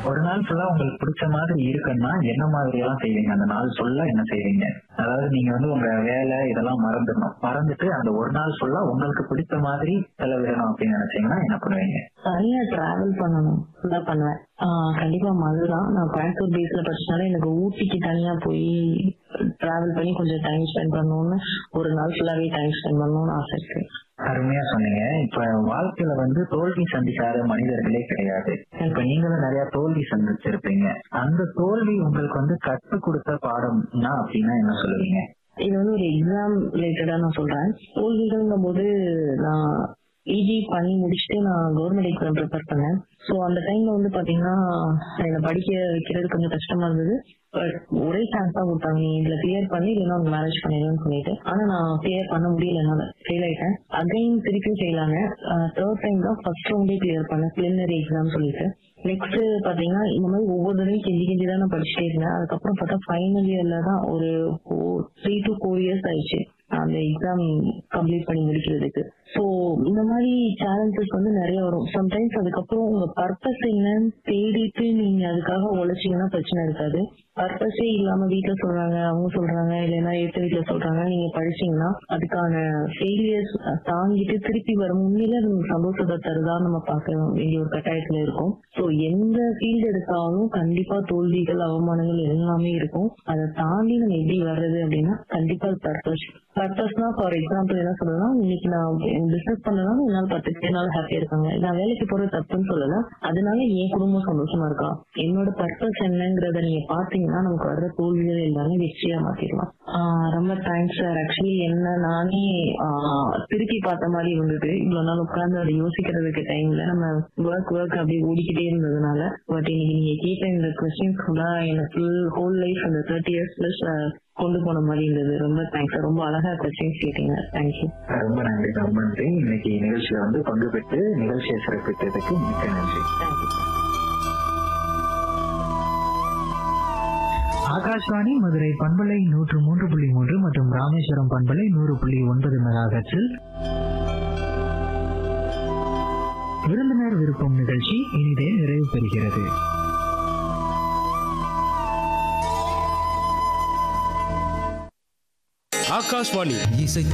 ஒரு நாள் ஃபுல்லா உங்களுக்கு பிடிச்ச மாதிரி இருக்குன்னா என்ன மாதிரி எல்லாம் செய்வீங்க அந்த நாள் ஃபுல்லா என்ன செய்வீங்க அதாவது நீங்க வந்து உங்க வேலை இதெல்லாம் மறந்துடணும் மறந்துட்டு அந்த ஒரு நாள் ஃபுல்லா உங்களுக்கு பிடிச்ச மாதிரி செலவிடணும் அப்படின்னு நினைச்சீங்கன்னா என்ன பண்ணுவீங்க தனியா டிராவல் பண்ணணும் ஃபுல்லா பண்ணுவேன் ஆஹ் கண்டிப்பா மதுதான் நான் கோயம்புத்தூர் பேஸ்ல படிச்சனால எனக்கு ஊட்டிக்கு தனியா போய் டிராவல் பண்ணி கொஞ்சம் டைம் ஸ்பெண்ட் பண்ணணும்னு ஒரு நாள் ஃபுல்லாவே டைம் ஸ்பெண்ட் பண்ணணும்னு ஆசை இருக்கு அருமையா சொன்னீங்க இப்ப வாழ்க்கையில வந்து தோல்வி சந்திக்காத மனிதர்களே கிடையாது இப்ப நீங்களும் நிறைய தோல்வி சந்திச்சிருப்பீங்க அந்த தோல்வி உங்களுக்கு வந்து கற்றுக் கொடுத்த பாடம்னா அப்படின்னா என்ன சொல்லுவீங்க இது வந்து ஒரு எக்ஸாம் ரிலேட்டடா நான் சொல்றேன் தோல்விகள்ங்கும் போது நான் பிஜி பண்ணி முடிச்சுட்டு நான் கவர்மெண்ட் எக்ஸாம் ப்ரிப்பேர் பண்ணேன் ஸோ அந்த டைம்ல வந்து பாத்தீங்கன்னா என்னை படிக்க வைக்கிறது கொஞ்சம் கஷ்டமா இருந்தது பட் ஒரே சான்ஸ் தான் கொடுத்தாங்க நீ இதுல கிளியர் பண்ணி இல்லைன்னா உங்க மேரேஜ் பண்ணிடுன்னு சொல்லிட்டு ஆனா நான் கிளியர் பண்ண முடியல என்னால ஃபெயில் ஆயிட்டேன் அகைன் திருப்பி செய்யலாங்க தேர்ட் டைம் தான் ஃபர்ஸ்ட் ரவுண்டே கிளியர் பண்ணேன் பிலிமினரி எக்ஸாம் சொல்லிட்டு நெக்ஸ்ட் பாத்தீங்கன்னா இந்த மாதிரி ஒவ்வொரு தடவையும் கெஞ்சி கெஞ்சி தான் நான் படிச்சுட்டே இருந்தேன் அதுக்கப்புறம் பார்த்தா ஃபைனல் இயர்ல தான் ஒரு த்ரீ டு ஃபோர் இயர்ஸ் ஆயிடுச்சு அந்த எக்ஸாம் கம்ப்ளீட் பண்ணி முடிக்கிறதுக்கு ஸோ இந்த மாதிரி சேலஞ்சஸ் வந்து நிறைய வரும் சம்டைம்ஸ் அதுக்கப்புறம் உங்க பர்பஸ் என்னன்னு தேடிட்டு நீங்க அதுக்காக உழைச்சீங்கன்னா பிரச்சனை இருக்காது பர்பஸே இல்லாம வீட்டுல சொல்றாங்க அவங்க சொல்றாங்க இல்லைன்னா ஏத்த வீட்டுல சொல்றாங்க நீங்க படிச்சீங்கன்னா அதுக்கான ஃபெயிலியர்ஸ் தாங்கிட்டு திருப்பி வரும் உண்மையில அது உங்களுக்கு சந்தோஷத்தை தருதா நம்ம பார்க்க வேண்டிய ஒரு கட்டாயத்துல இருக்கும் ஸோ எந்த ஃபீல்டு எடுத்தாலும் கண்டிப்பா தோல்விகள் அவமானங்கள் எல்லாமே இருக்கும் அதை தாண்டி நம்ம எப்படி வர்றது அப்படின்னா கண்டிப்பா பர்பஸ் பர்பஸ்னா ஃபார் எக்ஸாம்பிள் என்ன சொல்லணும்னா இன்னைக்கு நான் பிசினஸ் பண்ணலாம் என்னால் பத்து பேர்னால ஹாப்பியா இருக்காங்க நான் வேலைக்கு போறது தப்புன்னு சொல்லல அதனால என் குடும்பம் சந்தோஷமா இருக்கா என்னோட பர்பஸ் என்னங்கிறத நீங்க பாத்தீங்கன்னா நமக்கு வர்ற தோல்விகள் எல்லாமே வெற்றியா மாத்திடலாம் ஆஹ் ரொம்ப தேங்க்ஸ் சார் ஆக்சுவலி என்ன நானே ஆஹ் திருப்பி பார்த்த மாதிரி இருந்தது இவ்வளவு நாள் உட்கார்ந்து அதை யோசிக்கிறதுக்கு டைம்ல நம்ம ஒர்க் ஒர்க் அப்படியே ஓடிக்கிட்டே இருந்ததுனால பட் இன்னைக்கு நீங்க கேட்ட இந்த கொஸ்டின்ஸ் ஃபுல்லா எனக்கு ஃபுல் ஹோல் லைஃப் அந்த தேர்ட்டி இயர்ஸ் பிளஸ் கொண்டு போன மாதிரி இருந்தது ரொம்ப தேங்க்ஸ் ரொம்ப அழகா கொஸ்டின்ஸ் கேட்டீங்க தேங்க்யூ ரொம்ப நன்றி ரொம்ப நன்றி இன்னைக்கு நிகழ்ச்சியில வந்து பங்கு பெற்று நிகழ்ச்சியை சிறப்பித்ததுக்கு மிக்க நன்றி தேங்க்யூ ஆகாஷ்வாணி மதுரை பண்பலை நூற்று மூன்று புள்ளி மூன்று மற்றும் ராமேஸ்வரம் பண்பலை நூறு புள்ளி ஒன்பது மெகாஹெட்ஸில் விருந்தினர் விருப்பம் நிகழ்ச்சி இனிதே நிறைவு பெறுகிறது ஆகாஷ்வாணி இசை